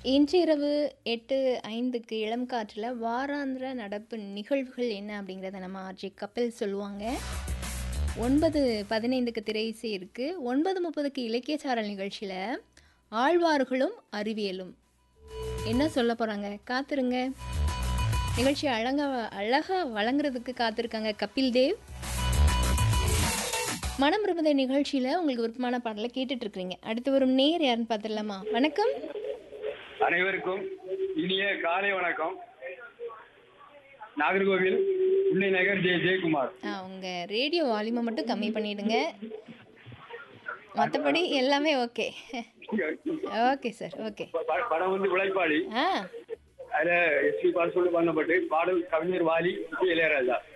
இன்று இரவு எட்டு ஐந்துக்கு இளம் காற்றில் வாராந்திர நடப்பு நிகழ்வுகள் என்ன அப்படிங்கிறத நம்ம ஆர்ஜி கபில் சொல்லுவாங்க ஒன்பது பதினைந்துக்கு திரையிசை இருக்குது ஒன்பது முப்பதுக்கு இலக்கியச்சாரல் நிகழ்ச்சியில் ஆழ்வார்களும் அறிவியலும் என்ன சொல்ல போகிறாங்க காத்துருங்க நிகழ்ச்சி அழகா அழகாக வழங்குறதுக்கு காத்திருக்காங்க கபில் தேவ் மனம் விரும்புத நிகழ்ச்சியில் உங்களுக்கு விருப்பமான பாடலை கேட்டுட்டு இருக்கிறீங்க அடுத்து வரும் நேர் யாருன்னு பார்த்துடலாமா வணக்கம் அனைவருக்கும் இனிய காலை வணக்கம் நாகர்கோவில் உன்னை நகர் ஜெய ஜெயக்குமார் ஆ உங்கள் ரேடியோ வால்யூமை மட்டும் கம்மி பண்ணிடுங்க மற்றபடி எல்லாமே ஓகே ஓகே சார் ஓகே ப- படம் வந்து உழைப்பாளி ஆ அதுல எஸ்பி பாலசுண்டு பண்ணப்பட்டு பாடல் கவிஞர் வாலி இசை இளையராஜா